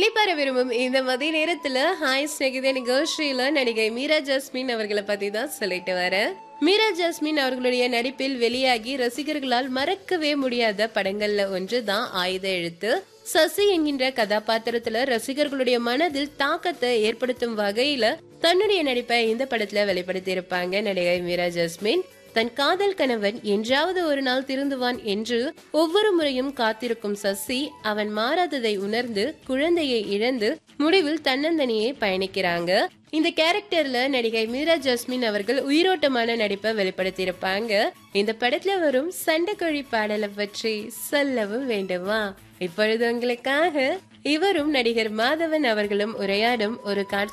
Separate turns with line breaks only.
இணைப்பார விரும்பும் இந்த மதிய நேரத்துல ஹாய் ஸ்நேகிதே நிகழ்ச்சியில நடிகை மீரா ஜாஸ்மின் அவர்களை பத்தி தான் சொல்லிட்டு வரேன் மீரா ஜாஸ்மின் அவர்களுடைய நடிப்பில் வெளியாகி ரசிகர்களால் மறக்கவே முடியாத படங்கள்ல ஒன்று தான் ஆயுத எழுத்து சசி என்கின்ற கதாபாத்திரத்துல ரசிகர்களுடைய மனதில் தாக்கத்தை ஏற்படுத்தும் வகையில தன்னுடைய நடிப்பை இந்த படத்துல வெளிப்படுத்தி இருப்பாங்க நடிகை மீரா ஜாஸ்மின் தன் காதல் கணவன் என்றாவது ஒரு நாள் திருந்துவான் என்று ஒவ்வொரு முறையும் காத்திருக்கும் சசி அவன் மாறாததை உணர்ந்து குழந்தையை இழந்து முடிவில் தன்னந்தனியே பயணிக்கிறாங்க இந்த கேரக்டர்ல நடிகை மீரா ஜாஸ்மின் அவர்கள் உயிரோட்டமான நடிப்பை வெளிப்படுத்தியிருப்பாங்க இந்த படத்துல வரும் சண்டைக்கோழி பாடலை பற்றி சொல்லவும் வேண்டுமா இப்பொழுது உங்களுக்காக இவரும் நடிகர் மாதவன் அவர்களும் உரையாடும் ஒரு காட்சி